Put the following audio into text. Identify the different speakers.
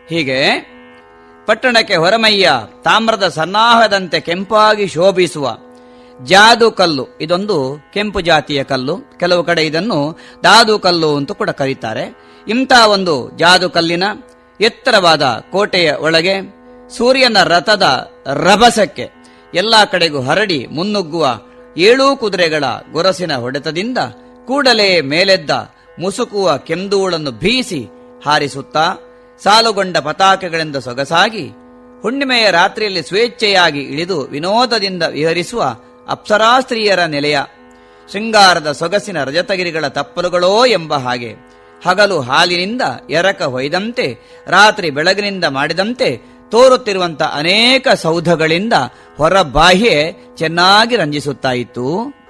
Speaker 1: ಹೀಗೆ ಪಟ್ಟಣಕ್ಕೆ ಹೊರಮೈಯ ತಾಮ್ರದ ಸನ್ನಾಹದಂತೆ ಕೆಂಪಾಗಿ ಶೋಭಿಸುವ ಜಾದು ಕಲ್ಲು ಇದೊಂದು ಕೆಂಪು ಜಾತಿಯ ಕಲ್ಲು ಕೆಲವು ಕಡೆ ಇದನ್ನು ದಾದು ಕಲ್ಲು ಅಂತ ಕೂಡ ಕರೀತಾರೆ ಇಂಥ ಒಂದು ಜಾದು ಕಲ್ಲಿನ ಎತ್ತರವಾದ ಕೋಟೆಯ ಒಳಗೆ ಸೂರ್ಯನ ರಥದ ರಭಸಕ್ಕೆ ಎಲ್ಲಾ ಕಡೆಗೂ ಹರಡಿ ಮುನ್ನುಗ್ಗುವ ಏಳೂ ಕುದುರೆಗಳ ಗೊರಸಿನ ಹೊಡೆತದಿಂದ ಕೂಡಲೇ ಮೇಲೆದ್ದ ಮುಸುಕುವ ಕೆಂದೂಳನ್ನು ಬೀಸಿ ಹಾರಿಸುತ್ತಾ ಸಾಲುಗೊಂಡ ಪತಾಕೆಗಳಿಂದ ಸೊಗಸಾಗಿ ಹುಣ್ಣಿಮೆಯ ರಾತ್ರಿಯಲ್ಲಿ ಸ್ವೇಚ್ಛೆಯಾಗಿ ಇಳಿದು ವಿನೋದದಿಂದ ವಿಹರಿಸುವ ಅಪ್ಸರಾಸ್ತ್ರೀಯರ ನೆಲೆಯ ಶೃಂಗಾರದ ಸೊಗಸಿನ ರಜತಗಿರಿಗಳ ತಪ್ಪಲುಗಳೋ ಎಂಬ ಹಾಗೆ ಹಗಲು ಹಾಲಿನಿಂದ ಎರಕ ಹೊಯ್ದಂತೆ ರಾತ್ರಿ ಬೆಳಗಿನಿಂದ ಮಾಡಿದಂತೆ ತೋರುತ್ತಿರುವಂತ ಅನೇಕ ಸೌಧಗಳಿಂದ ಹೊರಬಾಹ್ಯೆ ಚೆನ್ನಾಗಿ ರಂಜಿಸುತ್ತಾ ಇತ್ತು